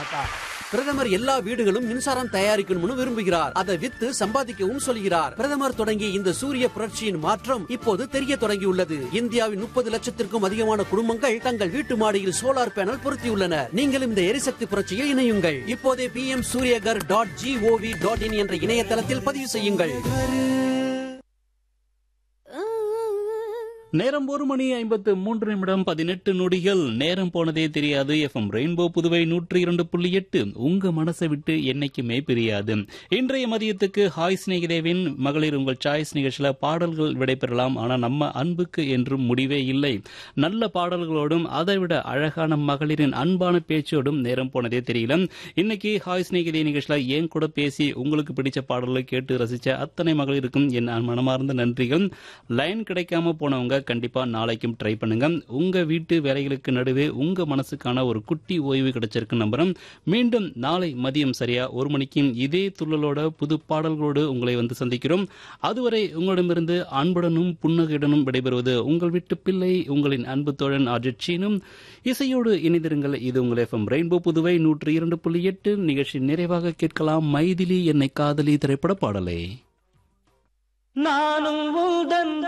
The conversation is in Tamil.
பிரதமர் எல்லா வீடுகளும் மின்சாரம் தயாரிக்கணும்னு விரும்புகிறார் அதை வித்து சம்பாதிக்கவும் சொல்கிறார் பிரதமர் தொடங்கிய இந்த சூரிய புரட்சியின் மாற்றம் இப்போது தெரிய தொடங்கியுள்ளது இந்தியாவின் முப்பது லட்சத்திற்கும் அதிகமான குடும்பங்கள் தங்கள் வீட்டு மாடியில் சோலார் பேனல் பொருத்தியுள்ளனர் நீங்களும் இந்த எரிசக்தி புரட்சியில் இணையுங்கள் இப்போதே P M Suryaghar dot GOV dot in என்ற இணையதளத்தில் பதிவு செய்யுங்கள் நேரம் ஒரு மணி ஐம்பத்து மூன்று நிமிடம் பதினெட்டு நொடிகள் நேரம் போனதே தெரியாது எஃப்எம் ரெயின்போ புதுவை நூற்றி இரண்டு புள்ளி எட்டு உங்க மனசை விட்டு என்னைக்குமே பிரியாது இன்றைய மதியத்துக்கு ஹாய் ஸ்நேகிதேவின் மகளிர் உங்கள் சாய்ஸ் நிகழ்ச்சியில பாடல்கள் விடைபெறலாம் ஆனா நம்ம அன்புக்கு என்றும் முடிவே இல்லை நல்ல பாடல்களோடும் அதை விட அழகான மகளிரின் அன்பான பேச்சோடும் நேரம் போனதே தெரியல இன்னைக்கு ஹாய் ஸ்நேகிதே நிகழ்ச்சியில ஏன் கூட பேசி உங்களுக்கு பிடிச்ச பாடல்களை கேட்டு ரசிச்ச அத்தனை மகளிருக்கும் என் மனமார்ந்த நன்றிகள் லைன் கிடைக்காம போனவங்க கண்டிப்பா நாளைக்கும் ட்ரை பண்ணுங்க உங்க வீட்டு வேலைகளுக்கு நடுவே உங்க மனசுக்கான ஒரு குட்டி ஓய்வு கிடைச்சிருக்கு நம்புறோம் மீண்டும் நாளை மதியம் சரியா ஒரு மணிக்கு இதே துள்ளலோட புது பாடல்களோடு உங்களை வந்து சந்திக்கிறோம் அதுவரை உங்களிடமிருந்து அன்புடனும் புன்னகையுடனும் விடைபெறுவது உங்கள் வீட்டு பிள்ளை உங்களின் அன்பு தோழன் அஜித் இசையோடு இணைந்திருங்கள் இது உங்கள் எஃப்எம் ரெயின்போ புதுவை நூற்றி இரண்டு புள்ளி எட்டு நிகழ்ச்சி நிறைவாக கேட்கலாம் மைதிலி என்னை காதலி திரைப்பட பாடலை நானும் உந்தன்